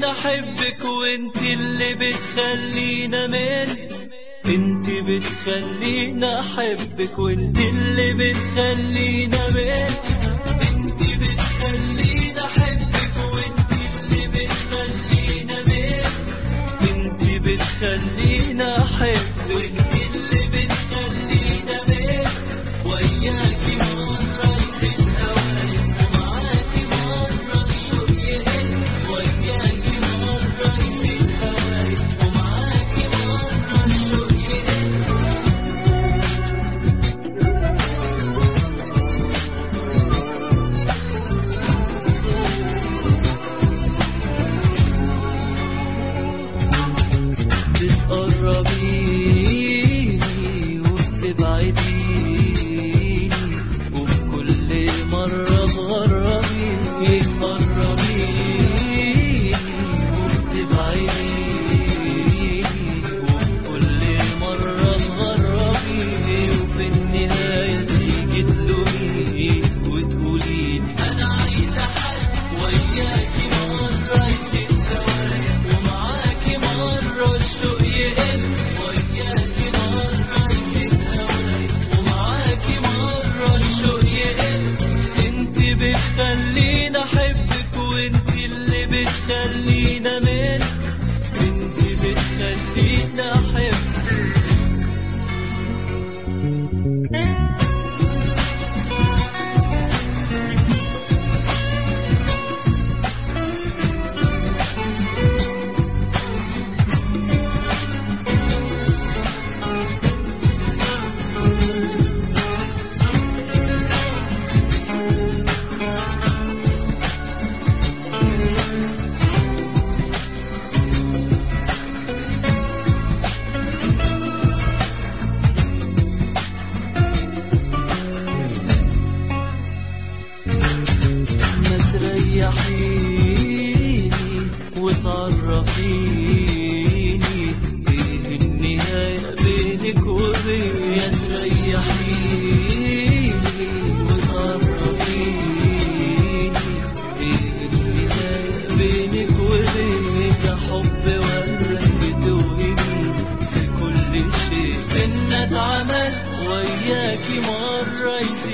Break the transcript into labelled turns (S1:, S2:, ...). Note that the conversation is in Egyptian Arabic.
S1: بتخلينا احبك وانت اللي بتخلينا من انت بتخلينا احبك وانت اللي بتخلينا من انت بتخلينا احبك وانت اللي بتخلينا من انت بتخلينا احبك وانت اللي بتخلينا من وياكي مرة يزيد هواي ومعاكي مرة الشوق يقل وياكي مرة يزيد هواي ومعاكي مرة الشوق يقل بتقربيني وبتبعديني وفي كل مرة تغربيني تقربيني وبتبعديني وفي كل مرة تغربيني وفي النهاية تيجي تلوميني وتقوليلي أنا عايزة حد وياكي مرة يزيد هوايا ومعاكي مرة الشوق يقل وياكي مرة يزيد هوايا ومعاكي مرة الشوق يقل انت بتخلينا احبك وانت اللي بتخلينا من انت بتخلينا احبك ما تريحيني وتعرفيني ايه النهاية بينك وبيني يا تريحيني وتعرفيني ايه النهاية بينك وبيني ده حب ولا بتوهمي في كل شيء بينا اتعمل وياكي مرة يزيد